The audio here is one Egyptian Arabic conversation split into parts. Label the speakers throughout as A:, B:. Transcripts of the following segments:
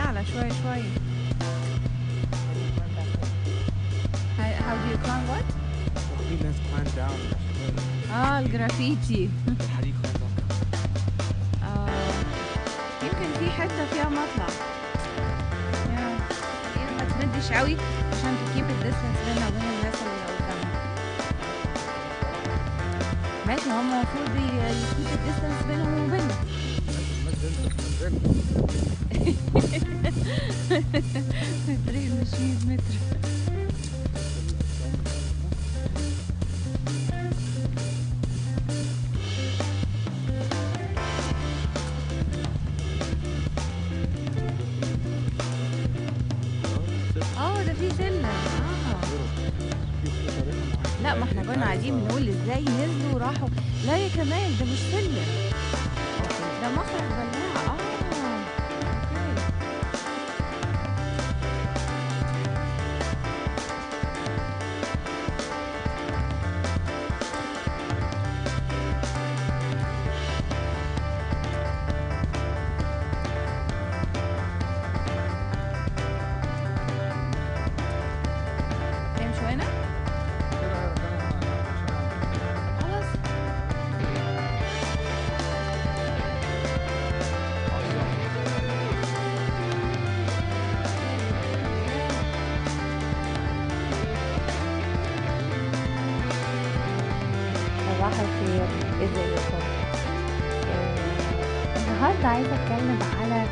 A: اعلى شويه شويه How how do you climb what
B: في ناس climb down
A: اه الجرافيتي
B: الحريق
A: آه يمكن في حته فيها مطلع يا خلينا ما تمدش قوي عشان تكيب الديستنس بيننا وبين الناس اللي قدامنا ماشي هم المفروض يكيب الديستنس بينهم وبيننا الطريق مش 100 متر اه ده في سلم اه لا ما احنا كنا قاعدين بنقول ازاي نزلوا وراحوا لا يا كمال ده مش سلم ده مسرح بلاعة اه اوكي يمشوا هنا خلاص
C: صباح الخير ازيكم آه، النهارده عايزه اتكلم على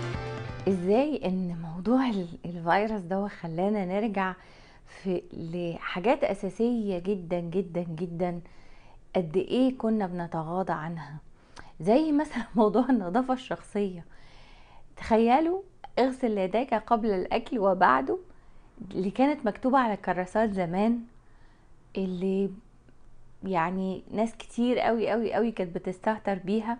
C: ازاي ان موضوع ال- الفيروس ده خلانا نرجع في لحاجات اساسيه جدا جدا جدا قد ايه كنا بنتغاضى عنها زي مثلا موضوع النظافه الشخصيه تخيلوا اغسل يديك قبل الاكل وبعده اللي كانت مكتوبه على الكراسات زمان اللي يعني ناس كتير قوي قوي قوي كانت بتستهتر بيها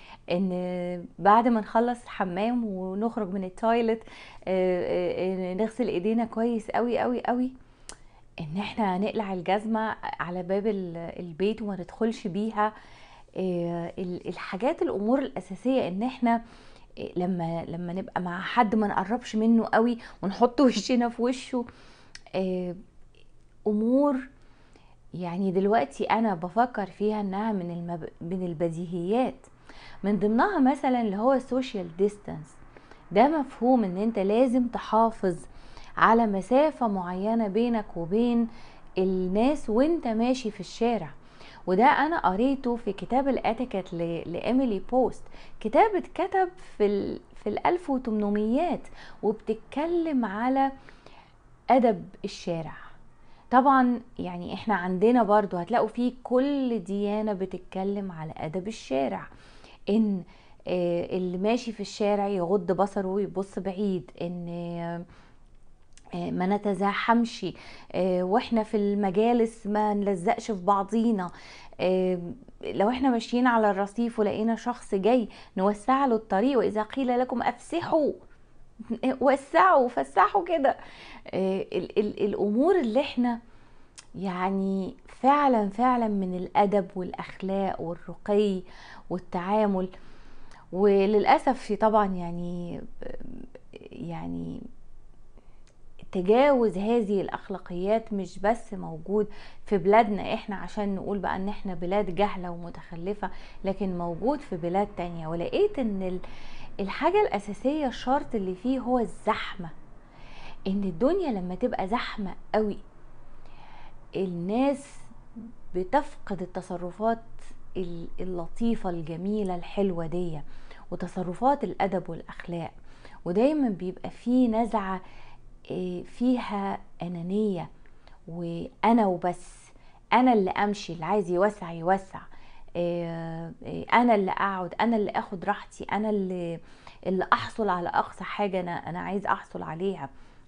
C: ان بعد ما نخلص الحمام ونخرج من التويلت آه، آه، نغسل ايدينا كويس قوي قوي قوي ان احنا نقلع الجزمة على باب ال- البيت وما ندخلش بيها آه، ال- الحاجات الامور الاساسية ان احنا آه، لما لما نبقى مع حد ما نقربش منه قوي ونحط وشنا في وشه آه، امور يعني دلوقتي انا بفكر فيها انها من المب... من البديهيات من ضمنها مثلا اللي هو السوشيال ديستانس ده مفهوم ان انت لازم تحافظ على مسافة معينة بينك وبين الناس وانت ماشي في الشارع وده انا قريته في كتاب الاتيكيت ل... لإيميلي بوست كتاب اتكتب في ال... في الالف وتمنميات وبتتكلم على ادب الشارع طبعا يعني احنا عندنا برضو هتلاقوا فيه كل ديانة بتتكلم على ادب الشارع ان آه، اللي ماشي في الشارع يغض بصره ويبص بعيد ان آه، آه، ما نتزاحمش آه، واحنا في المجالس ما نلزقش في بعضينا آه، لو احنا ماشيين على الرصيف ولقينا شخص جاي نوسع له الطريق واذا قيل لكم افسحوا وسعوا فسحوا كده آه، ال- ال- الامور اللي احنا يعني فعلا فعلا من الادب والاخلاق والرقي والتعامل وللاسف في طبعا يعني يعني تجاوز هذه الاخلاقيات مش بس موجود في بلادنا احنا عشان نقول بقى ان احنا بلاد جهله ومتخلفه لكن موجود في بلاد تانية ولقيت ان ال- الحاجه الاساسيه الشرط اللي فيه هو الزحمه ان الدنيا لما تبقى زحمه قوي الناس بتفقد التصرفات ال- اللطيفة الجميلة الحلوة دي وتصرفات الأدب والأخلاق ودايما بيبقى فيه نزعة إيه، فيها أنانية وأنا وبس أنا اللي أمشي اللي عايز يوسع يوسع إيه، إيه، أنا اللي أقعد أنا اللي أخد راحتي أنا اللي اللي أحصل على أقصى حاجة أنا أنا عايز أحصل عليها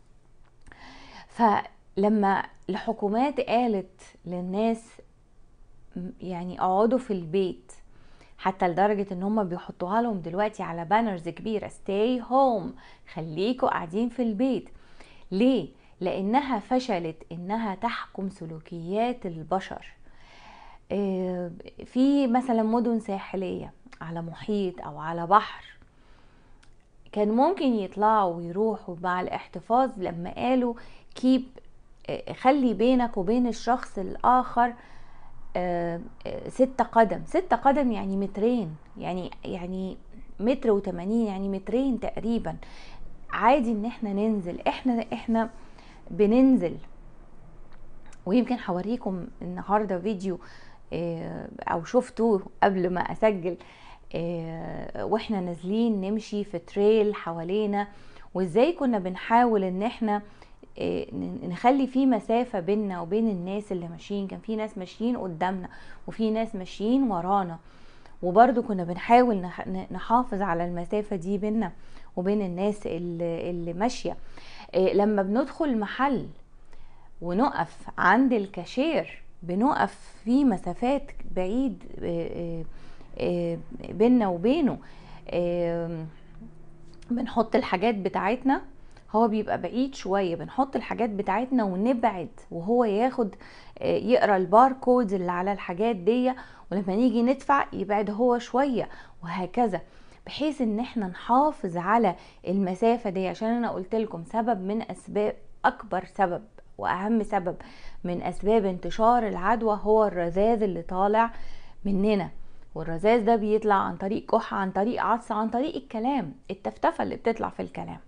C: فلما الحكومات قالت للناس م- يعني اقعدوا في البيت حتى لدرجة ان هم بيحطوها لهم دلوقتي على بانرز كبيرة stay home خليكوا قاعدين في البيت ليه؟ لانها فشلت انها تحكم سلوكيات البشر آه، في مثلا مدن ساحلية على محيط او على بحر كان ممكن يطلعوا ويروحوا مع الاحتفاظ لما قالوا كيب خلي بينك وبين الشخص الآخر آه، آه، ستة قدم ستة قدم يعني مترين يعني يعني متر وتمانين يعني مترين تقريبا عادي ان احنا ننزل احنا احنا بننزل ويمكن هوريكم النهارده فيديو آه، او شفتوه قبل ما اسجل آه، واحنا نازلين نمشي في تريل حوالينا وازاي كنا بنحاول ان احنا آه، ن- نخلي في مسافة بيننا وبين الناس اللي ماشيين كان في ناس ماشيين قدامنا وفي ناس ماشيين ورانا وبرضو كنا بنحاول نح- ن- نحافظ على المسافة دي بيننا وبين الناس اللي, اللي ماشية آه، لما بندخل محل ونقف عند الكاشير بنقف في مسافات بعيد آه، آه، آه، بيننا وبينه آم، بنحط الحاجات بتاعتنا هو بيبقى بعيد شوية بنحط الحاجات بتاعتنا ونبعد وهو ياخد آه، يقرا الباركود اللي على الحاجات دي ولما نيجي ندفع يبعد هو شوية وهكذا بحيث ان احنا نحافظ على المسافة دي عشان انا قلت لكم سبب من اسباب اكبر سبب واهم سبب من اسباب انتشار العدوى هو الرذاذ اللي طالع مننا والرذاذ ده بيطلع عن طريق كحة عن طريق عطس عن طريق الكلام التفتفة اللي بتطلع في الكلام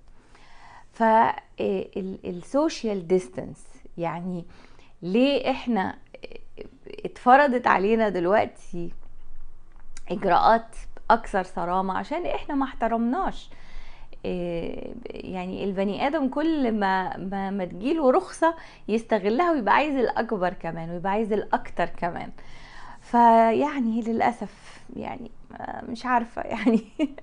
C: فالسوشيال ديستانس يعني ليه احنا اتفرضت علينا دلوقتي اجراءات اكثر صرامه عشان احنا ما احترمناش إيه، يعني البني ادم كل ما ما, ما تجيله رخصه يستغلها ويبقى عايز الاكبر كمان ويبقى عايز الاكتر كمان فيعني للاسف يعني آه، مش عارفه يعني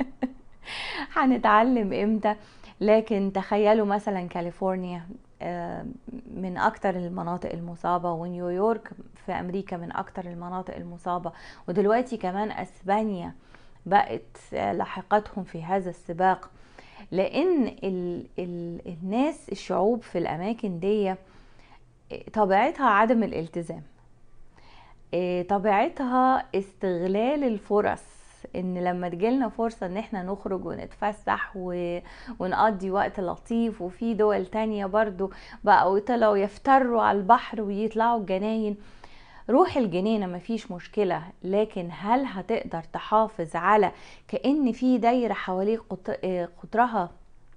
C: هنتعلم امتى لكن تخيلوا مثلا كاليفورنيا آه، من اكتر المناطق المصابة ونيويورك في امريكا من اكتر المناطق المصابة ودلوقتي كمان اسبانيا بقت آه، لاحقتهم في هذا السباق لان ال ال الناس الشعوب في الاماكن دي آه، طبيعتها عدم الالتزام آه، طبيعتها استغلال الفرص ان لما تجيلنا فرصة ان احنا نخرج ونتفسح و... ونقضي وقت لطيف وفي دول تانية برضو بقوا طلعوا يفتروا على البحر ويطلعوا الجناين روح الجنينة مفيش مشكلة لكن هل هتقدر تحافظ على كأن في دايرة حواليك قط- آه، قطرها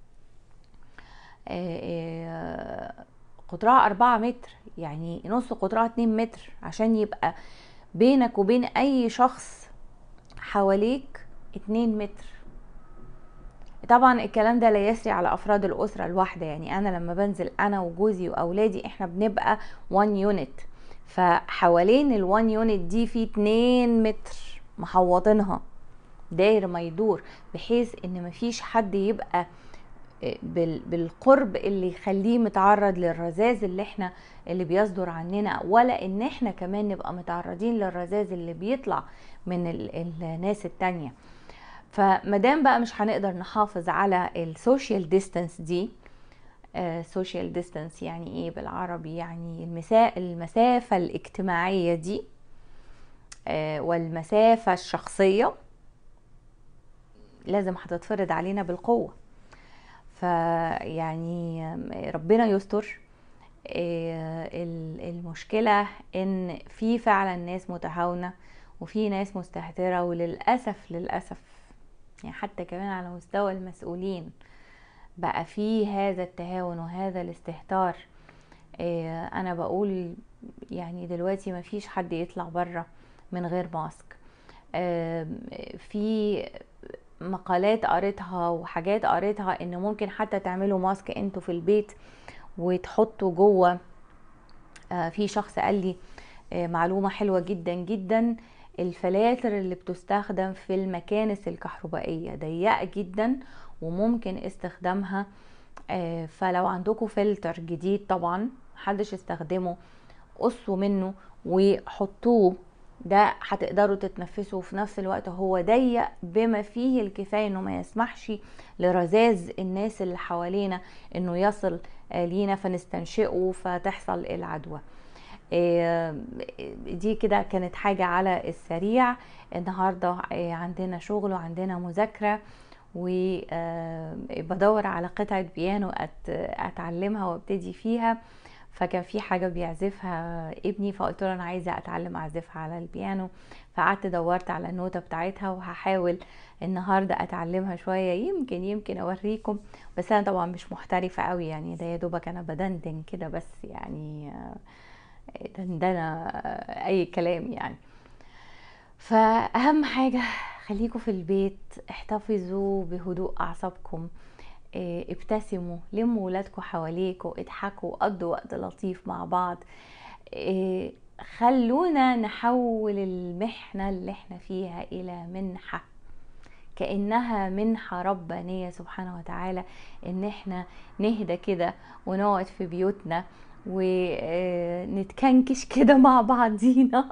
C: آه، آه، قطرها أربعة متر يعني نص قطرها اتنين متر عشان يبقى بينك وبين أي شخص حواليك اتنين متر طبعا الكلام ده لا يسري على افراد الاسره الواحده يعني انا لما بنزل انا وجوزي واولادي احنا بنبقى 1 يونت فحوالين ال1 يونت دي في 2 متر محوطينها داير ما يدور بحيث ان مفيش حد يبقى بال- بالقرب اللي يخليه متعرض للرذاذ اللي احنا اللي بيصدر عننا ولا ان احنا كمان نبقى متعرضين للرذاذ اللي بيطلع من ال- الناس التانية فمادام بقى مش هنقدر نحافظ على السوشيال ديستانس دي سوشيال ديستانس يعني ايه بالعربي يعني المسا- المسافة الاجتماعية دي آه، والمسافة الشخصية لازم هتتفرض علينا بالقوة فيعني ربنا يستر آه، ال- المشكلة ان في فعلا ناس متهاونة وفي ناس مستهترة وللأسف للأسف يعني حتى كمان على مستوى المسؤولين بقى في هذا التهاون وهذا الاستهتار آه، انا بقول يعني دلوقتي ما فيش حد يطلع بره من غير ماسك آم، في مقالات قريتها وحاجات قريتها ان ممكن حتى تعملوا ماسك انتوا في البيت وتحطوا جوه آه، في شخص قال لي آه، معلومة حلوة جدا جدا الفلاتر اللي بتستخدم في المكانس الكهربائية ضيقة جدا وممكن استخدامها آه، فلو عندكم فلتر جديد طبعا محدش استخدمه قصوا منه وحطوه ده هتقدروا تتنفسوا وفي نفس الوقت هو ضيق بما فيه الكفاية انه ما يسمحش لرذاذ الناس اللي حوالينا انه يصل آه، لينا فنستنشقه فتحصل العدوى آه، دي كده كانت حاجة على السريع النهاردة آه، عندنا شغل وعندنا مذاكرة وبدور على قطعة بيانو أت- أتعلمها وابتدي فيها فكان في حاجة بيعزفها ابني فقلت له أنا عايزة أتعلم أعزفها على البيانو فقعدت دورت على النوتة بتاعتها وهحاول النهاردة أتعلمها شوية يمكن يمكن أوريكم بس أنا طبعا مش محترفة قوي يعني ده يا دوبك أنا بدندن كده بس يعني آه، دندنة آه، أي كلام يعني فأهم حاجة خليكم في البيت احتفظوا بهدوء أعصابكم اه، ابتسموا لموا ولادكم حواليكم اضحكوا قضوا وقت لطيف مع بعض اه، خلونا نحول المحنة اللي احنا فيها إلى منحة كأنها منحة ربانية سبحانه وتعالى إن احنا نهدى كده ونقعد في بيوتنا ونتكنكش كده مع بعضينا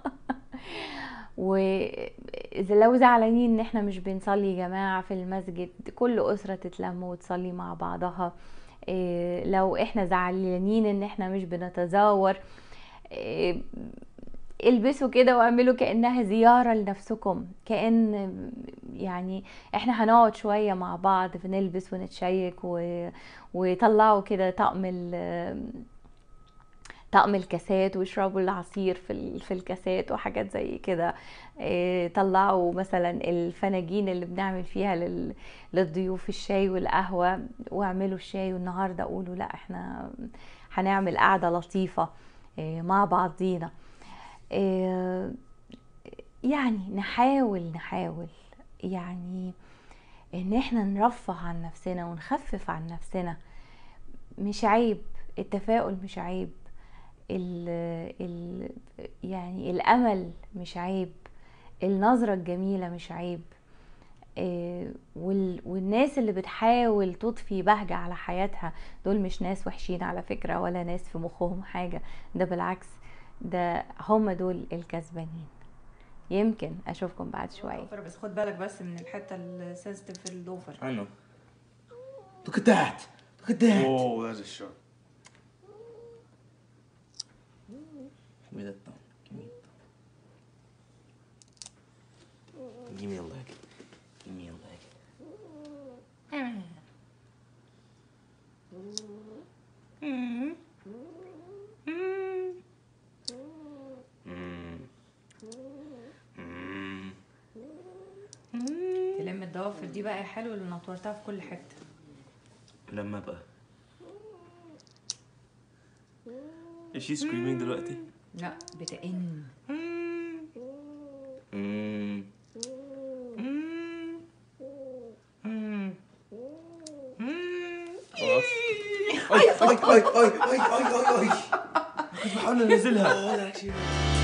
C: وإذا لو زعلانين ان احنا مش بنصلي جماعة في المسجد كل أسرة تتلم وتصلي مع بعضها إيه، لو احنا زعلانين ان احنا مش بنتزاور إيه، البسوا كده واعملوا كأنها زيارة لنفسكم كأن يعني احنا هنقعد شوية مع بعض بنلبس ونتشيك و... وطلعوا كده طقم ال... طقم الكاسات ويشربوا العصير في ال- في الكاسات وحاجات زي كده إيه، طلعوا مثلا الفناجين اللي بنعمل فيها لل- للضيوف الشاي والقهوة واعملوا الشاي والنهاردة قولوا لا احنا هنعمل قعدة لطيفة إيه، مع بعضينا إيه، يعني نحاول نحاول يعني ان احنا نرفه عن نفسنا ونخفف عن نفسنا مش عيب التفاؤل مش عيب ال ال يعني الامل مش عيب النظرة الجميلة مش عيب إيه، وال- والناس اللي بتحاول تضفي بهجة على حياتها دول مش ناس وحشين على فكرة ولا ناس في مخهم حاجة ده بالعكس ده هم دول الكسبانين يمكن اشوفكم بعد شوية
A: دوفر بس خد بالك بس من الحته السنسيتيف في الدوفر
D: I know. Look at that. Look at that.
E: Whoa, that's a shark.
D: Give me that thumb. Give me a thumb. Give me a leg. Give me a leg. Mm. Mm.
A: تلم الضوافر دي بقى حلو اللي نطورتها في كل حته
D: لما بقى Is she screaming دلوقتي؟
A: لا بتئن
D: Mm. خلاص اي اي اي اي اي اي اي كنت بحاول انزلها